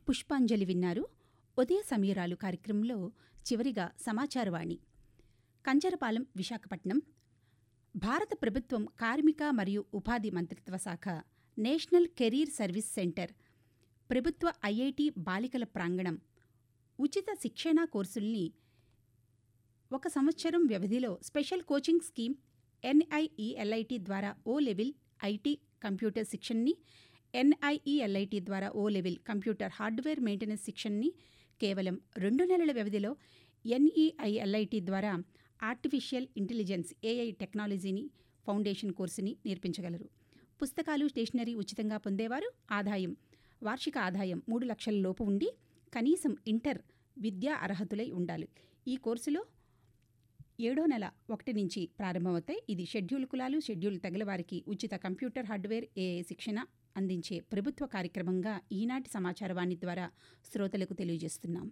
పుష్పాంజలి విన్నారు ఉదయ సమీరాలు కార్యక్రమంలో చివరిగా సమాచారవాణి కంచరపాలెం విశాఖపట్నం భారత ప్రభుత్వం కార్మిక మరియు ఉపాధి మంత్రిత్వ శాఖ నేషనల్ కెరీర్ సర్వీస్ సెంటర్ ప్రభుత్వ ఐఐటి బాలికల ప్రాంగణం ఉచిత శిక్షణా కోర్సుల్ని ఒక సంవత్సరం వ్యవధిలో స్పెషల్ కోచింగ్ స్కీమ్ ఎన్ఐఈఎల్ఐటి ద్వారా ఓ లెవెల్ ఐటీ కంప్యూటర్ శిక్షణని ఎన్ఐఈఎల్ఐటి ద్వారా O level computer hardware maintenance శిక్షణని కేవలం రెండు నెలల వ్యవధిలో ఎన్ఈఐఎల్ఐటి ద్వారా ఆర్టిఫిషియల్ ఇంటెలిజెన్స్ ఏఐ టెక్నాలజీని ఫౌండేషన్ కోర్సుని నేర్పించగలరు పుస్తకాలు స్టేషనరీ ఉచితంగా పొందేవారు ఆదాయం వార్షిక ఆదాయం మూడు లక్షల లోపు ఉండి కనీసం ఇంటర్ విద్యా అర్హతులై ఉండాలి ఈ కోర్సులో ఏడో నెల ఒకటి నుంచి ప్రారంభమవుతాయి ఇది షెడ్యూల్ కులాలు షెడ్యూల్ తెగల వారికి ఉచిత కంప్యూటర్ హార్డ్వేర్ ఏఐ శిక్షణ అందించే ప్రభుత్వ కార్యక్రమంగా ఈనాటి సమాచారవాణి ద్వారా శ్రోతలకు తెలియజేస్తున్నాం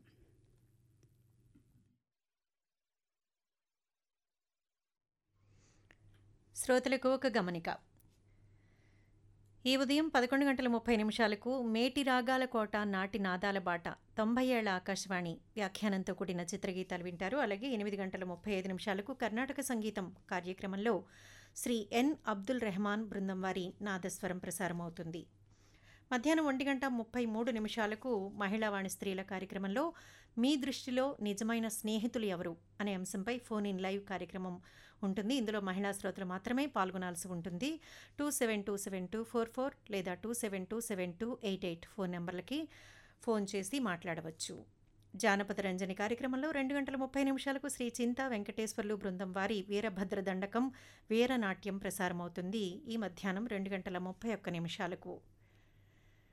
శ్రోతలకు ఒక గమనిక ఈ ఉదయం పదకొండు గంటల ముప్పై నిమిషాలకు మేటి రాగాల కోట నాటి నాదాల బాట తొంభై ఏళ్ల ఆకాశవాణి వ్యాఖ్యానంతో కూడిన చిత్రగీతాలు వింటారు అలాగే ఎనిమిది గంటల ముప్పై ఐదు నిమిషాలకు కర్ణాటక సంగీతం కార్యక్రమంలో శ్రీ ఎన్ అబ్దుల్ రెహమాన్ బృందం వారి నాదస్వరం ప్రసారమవుతుంది మధ్యాహ్నం ఒంటి గంట ముప్పై మూడు నిమిషాలకు మహిళావాణి స్త్రీల కార్యక్రమంలో మీ దృష్టిలో నిజమైన స్నేహితులు ఎవరు అనే అంశంపై ఫోన్ ఇన్ లైవ్ కార్యక్రమం ఉంటుంది ఇందులో మహిళా శ్రోతలు మాత్రమే పాల్గొనాల్సి ఉంటుంది two seven two seven two four four లేదా two seven two seven two eight eight phone నెంబర్లకి ఫోన్ చేసి మాట్లాడవచ్చు జానపద రంజని కార్యక్రమంలో రెండు గంటల ముప్పై నిమిషాలకు శ్రీ చింతా వెంకటేశ్వర్లు బృందం వారి వీరభద్ర దండకం వీరనాట్యం ప్రసారమవుతుంది ఈ మధ్యాహ్నం రెండు గంటల ముప్పై ఒక్క నిమిషాలకు